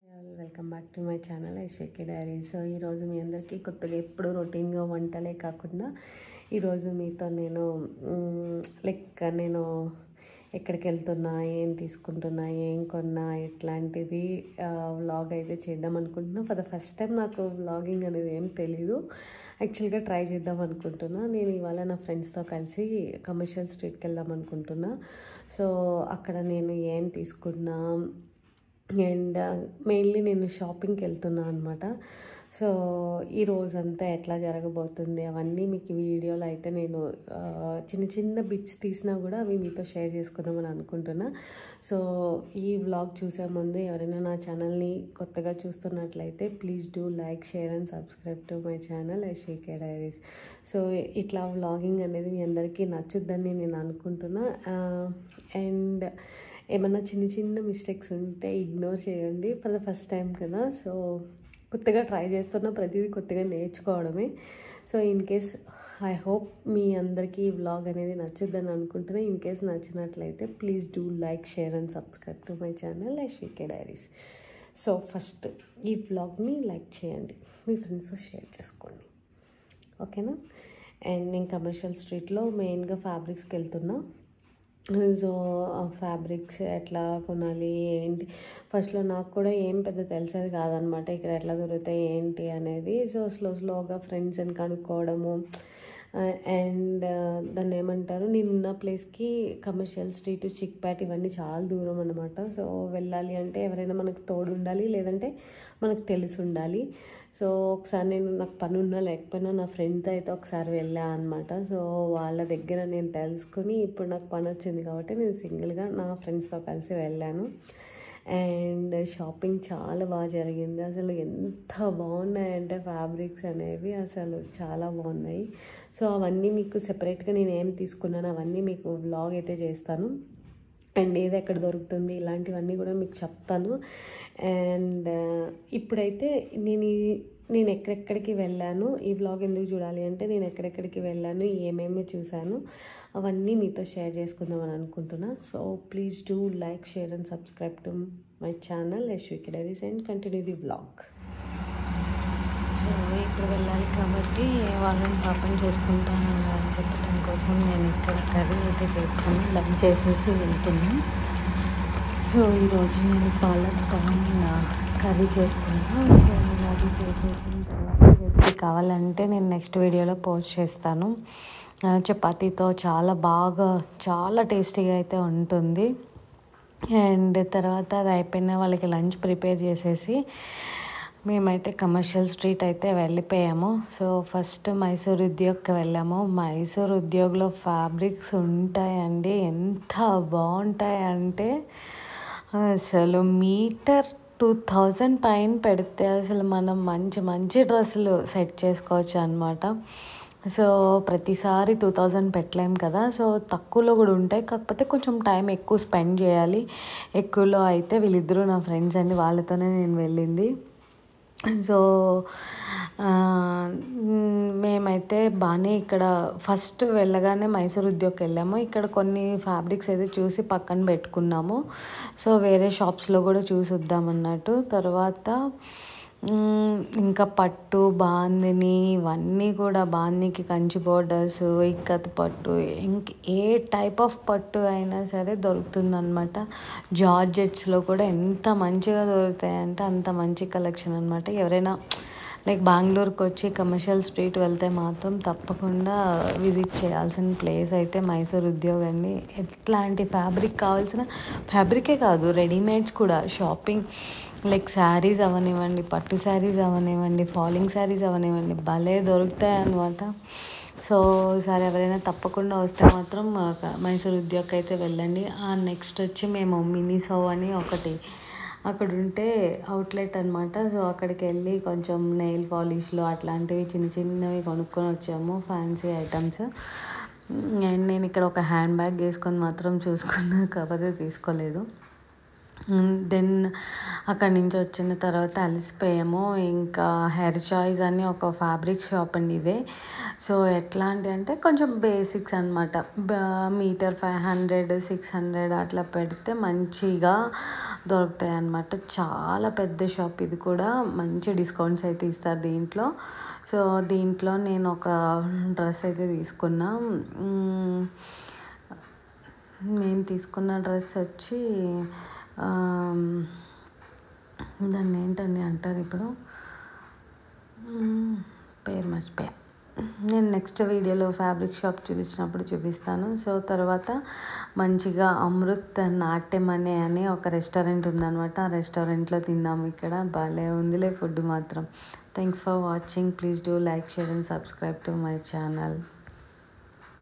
Welcome back to my channel Aishwarya diary so ఈరోజు మీ అందరికీ కొత్తగా ఎప్పుడు రొటీన్గా వంటలే కాకుండా ఈరోజు మీతో నేను లైక్ నేను ఎక్కడికి వెళ్తున్నా ఏం తీసుకుంటున్నా ఏం కొన్నా ఎట్లాంటిది వ్లాగ్ అయితే చేద్దాం అనుకుంటున్నా ఫర్ ద ఫస్ట్ టైం నాకు వ్లాగింగ్ అనేది ఏం తెలీదు యాక్చువల్గా ట్రై చేద్దాం అనుకుంటున్నా నేను ఇవాళ నా ఫ్రెండ్స్తో కలిసి కమర్షియల్ స్ట్రీట్కి వెళ్దాం అనుకుంటున్నా సో అక్కడ నేను ఏం తీసుకున్నా అండ్ మెయిన్లీ నేను షాపింగ్కి వెళ్తున్నా అనమాట సో ఈ రోజంతా ఎట్లా జరగబోతుంది అవన్నీ మీకు వీడియోలో అయితే నేను ఆ, చిన్న చిన్న బిట్స్ తీసినా కూడా అవి మీతో షేర్ చేసుకుందామని అనుకుంటున్నా సో ఈ వ్లాగ్ చూసే ముందు ఎవరైనా నా ఛానల్ని కొత్తగా చూస్తున్నట్లయితే please do like share and subscribe to my channel Aishwarya diaries so ఇట్లా వ్లాగింగ్ అనేది మీ అందరికీ నచ్చుద్దని నేను అనుకుంటున్నా అండ్ ఏమన్నా చిన్న చిన్న మిస్టేక్స్ ఉంటే ఇగ్నోర్ చేయండి ఫర్ ద ఫస్ట్ టైం కదా సో కొత్తగా ట్రై చేస్తున్న ప్రతిదీ కొత్తగా నేర్చుకోవడమే so in case I hope మీ అందరికీ ఈ వ్లాగ్ అనేది నచ్చుద్దని అనుకుంటున్నా ఇన్ కేస్ నచ్చినట్లయితే please do like share and subscribe to my channel ఐశ్వికే డైరీస్ సో ఫస్ట్ ఈ వ్లాగ్ని లైక్ చేయండి మీ ఫ్రెండ్స్తో షేర్ చేసుకోండి ఓకేనా అండ్ నేను కమర్షియల్ స్ట్రీట్లో మెయిన్గా ఫ్యాబ్రిక్స్కి వెళ్తున్నా సో ఆ ఫ్యాబ్రిక్స్ ఎట్లా కొనాలి ఏంటి ఫస్ట్లో నాకు కూడా ఏం పెద్ద తెలిసేది కాదనమాట ఇక్కడ ఎట్లా దొరుకుతాయి ఏంటి అనేది సో స్లో స్లోగా ఫ్రెండ్స్ని కనుక్కోవడము అండ్ దాన్ని ఏమంటారు నేను ఉన్న ప్లేస్కి కమర్షియల్ స్ట్రీట్ చిక్పేట్ ఇవన్నీ చాలా దూరం అనమాట సో వెళ్ళాలి అంటే ఎవరైనా మనకు తోడు ఉండాలి లేదంటే మనకు తెలిసి ఉండాలి సో ఒకసారి నేను నాకు పని ఉన్నా లేకపోయినా నా ఫ్రెండ్తో అయితే ఒకసారి వెళ్ళా అనమాట సో వాళ్ళ దగ్గర నేను తెలుసుకుని ఇప్పుడు నాకు పని వచ్చింది కాబట్టి నేను సింగిల్గా నా ఫ్రెండ్స్తో కలిసి వెళ్ళాను అండ్ షాపింగ్ చాలా బాగా జరిగింది అసలు ఎంత బాగున్నాయంటే ఫ్యాబ్రిక్స్ అనేవి అసలు చాలా బాగున్నాయి సో అవన్నీ మీకు సెపరేట్గా నేను ఏం తీసుకున్నాను అవన్నీ మీకు వ్లాగ్ అయితే చేస్తాను అండ్ ఏది ఎక్కడ దొరుకుతుంది ఇలాంటివన్నీ కూడా మీకు చెప్తాను అండ్ ఇప్పుడైతే నేను ఈ- నేను ఎక్కడెక్కడికి వెళ్ళాను ఈ వ్లాగ్ ఎందుకు చూడాలి అంటే నేను ఎక్కడెక్కడికి వెళ్ళాను ఏమేమి చూశాను అవన్నీ మీతో షేర్ చేసుకుందామని అనుకుంటున్నా so please do like share and subscribe to my channel Yashvik diaries and continue the vlog so ఇప్పుడు వెళ్ళాలి కాబట్టి వాళ్ళని పాపం చూసుకుంటాను అని చెప్పడం కోసం నేను ఇక్కడ కర్రీ అయితే చేస్తాను లంచ్ చేసేసి వెళ్తున్నాను సో ఈరోజు నేను పాలక్ కార్న్ కర్రీ చేస్తున్నాను సో నేను అది చేసేసిన తర్వాత రెసిపీ కావాలంటే నేను నెక్స్ట్ వీడియోలో పోస్ట్ చేస్తాను ఆ, చపాతీతో చాలా బాగా చాలా టేస్టీగా అయితే ఉంటుంది అండ్ తర్వాత అది అయిపోయిన వాళ్ళకి లంచ్ ప్రిపేర్ చేసేసి మేమైతే కమర్షియల్ స్ట్రీట్ అయితే వెళ్ళిపోయాము సో ఫస్ట్ మైసూర్ ఉద్యోగ్కి వెళ్ళాము మైసూర్ ఉద్యోగ్లో ఫ్యాబ్రిక్స్ ఉంటాయండి ఎంత బాగుంటాయంటే అసలు మీటర్ టూ థౌజండ్ పైన పెడితే అసలు మనం మంచి మంచి డ్రెస్సులు సెట్ చేసుకోవచ్చు అనమాట సో ప్రతిసారి టూ థౌజండ్ పెట్టలేం కదా సో తక్కువలో కూడా ఉంటాయి కాకపోతే కొంచెం టైం ఎక్కువ స్పెండ్ చేయాలి ఎక్కువలో అయితే వీళ్ళిద్దరూ నా ఫ్రెండ్స్ అండి వాళ్ళతోనే నేను వెళ్ళింది సో ఆ, మ్, మేమైతే బాగానే ఇక్కడ ఫస్ట్ వెళ్ళగానే మైసూర్ ఉద్యోగ్కి వెళ్ళాము ఇక్కడ కొన్ని ఫ్యాబ్రిక్స్ అయితే చూసి పక్కన పెట్టుకున్నాము సో వేరే షాప్స్లో కూడా చూసి వద్దామన్నట్టు తర్వాత మ్, ఇంకా పట్టు బాందిని ఇవన్నీ కూడా బాందినికి కంచి బోర్డర్స్ ఇక్కత్ పట్టు ఇంక ఏ టైప్ ఆఫ్ పట్టు అయినా సరే దొరుకుతుందన్నమాట జార్జెట్స్లో కూడా ఎంత మంచిగా దొరుకుతాయంటే అంత మంచి కలెక్షన్ అనమాట ఎవరైనా లైక్ బెంగళూరుకి వచ్చి కమర్షియల్ స్ట్రీట్ వెళ్తే మాత్రం తప్పకుండా విజిట్ చేయాల్సిన ప్లేస్ అయితే మైసూర్ ఉద్యోగ్ అండి ఎట్లాంటి ఫ్యాబ్రిక్ కావాల్సిన ఫ్యాబ్రికే కాదు రెడీమేడ్స్ కూడా షాపింగ్ లైక్ శారీస్ అవనివ్వండి పట్టు శారీస్ అవనివ్వండి ఫాలింగ్ శారీస్ అవనివ్వండి భలే దొరుకుతాయి అనమాట సో ఈసారి ఎవరైనా తప్పకుండా వస్తే మాత్రం ఆ, మైసూర్ ఉద్యోగ్కి అయితే వెళ్ళండి ఆ నెక్స్ట్ వచ్చి మేము మినీ సౌ అని ఒకటి అక్కడ ఉంటే అవుట్లెట్ అనమాట సో అక్కడికి వెళ్ళి కొంచెం నెయిల్ పాలిష్లు అట్లాంటివి చిన్న చిన్నవి కొనుక్కొని వచ్చాము ఫ్యాన్సీ ఐటమ్స్ అండ్ నేను ఇక్కడ ఒక హ్యాండ్ బ్యాగ్ వేసుకొని మాత్రం చూసుకున్నా కాకపోతే తీసుకోలేదు దెన్ అక్కడి నుంచి వచ్చిన తర్వాత అలసిపోయాము ఇంకా హెయిర్ చాయిస్ అని ఒక ఫ్యాబ్రిక్ షాప్ అండి ఇదే సో ఎట్లాంటి అంటే కొంచెం బేసిక్స్ అనమాట meter five hundred six hundred అట్లా పెడితే మంచిగా దొరుకుతాయి అన్నమాట చాలా పెద్ద షాప్ ఇది కూడా మంచి డిస్కౌంట్స్ అయితే ఇస్తారు దీంట్లో సో దీంట్లో నేను ఒక డ్రెస్ అయితే తీసుకున్నా మ్మ్. మేము తీసుకున్న డ్రెస్ వచ్చి ఆమ్, దాన్ని ఏంటని అంటారు ఇప్పుడు మ్మ్, పేరు మర్చిపోయా నేను నెక్స్ట్ వీడియోలో ఫ్యాబ్రిక్ షాప్ చూపించినప్పుడు చూపిస్తాను సో తర్వాత మంచిగా అమృత్ నాట్యం అనే అని ఒక రెస్టారెంట్ ఉందన్నమాట ఆ రెస్టారెంట్లో తిన్నాము ఇక్కడ భలే ఉందిలే ఫుడ్ మాత్రం thanks for watching please do like share and subscribe to my channel